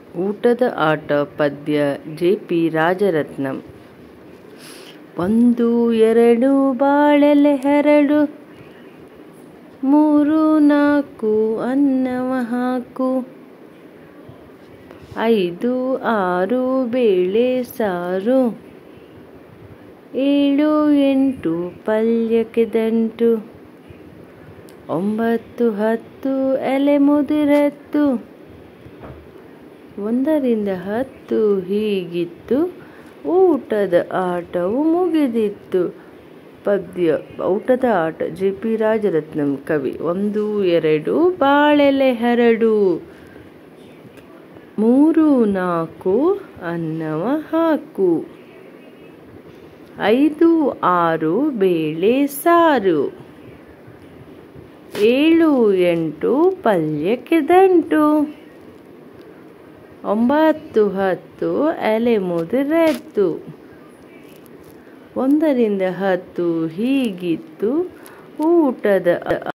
ಊಟದ ಆಟ ಪದ್ಯ ಜೆ ಪಿ ರಾಜರತ್ನಂ ಒಂದು ಎರಡು ಬಾಳೆಲೆ ಹರಡು ಮೂರು ನಾಲ್ಕು ಅನ್ನವ ಹಾಕು ಐದು ಆರು ಬೇಳೆ ಸಾರು ಏಳು ಎಂಟು ಪಲ್ಯಕ್ಕೆ ದಂಟು ಒಂಬತ್ತು ಹತ್ತು ಎಲೆ ಮುದಿರತ್ತು ಒಂದರಿಂದ ಹತ್ತು ಹೀಗಿತ್ತು ಊಟದ ಆಟವು ಮುಗಿದಿತ್ತು ಪದ್ಯ ಊಟದ ಆಟ ಜೆ ಪಿ ರಾಜರತ್ನಂ ಕವಿ ಒಂದು ಎರಡು ಬಾಳೆಲೆ ಹರಡು ಮೂರು ನಾಲ್ಕು ಅನ್ನವ ಹಾಕು ಐದು ಆರು ಬೇಳೆ ಸಾರು ಏಳು ಎಂಟು ಪಲ್ಯಕ್ಕೆ ದಂಟು ಒಂಬತ್ತು ಹತ್ತು ಎಲೆ ಮುದಿರೆತ್ತು ಒಂದರಿಂದ ಹತ್ತು ಹೀಗಿತ್ತು ಊಟದ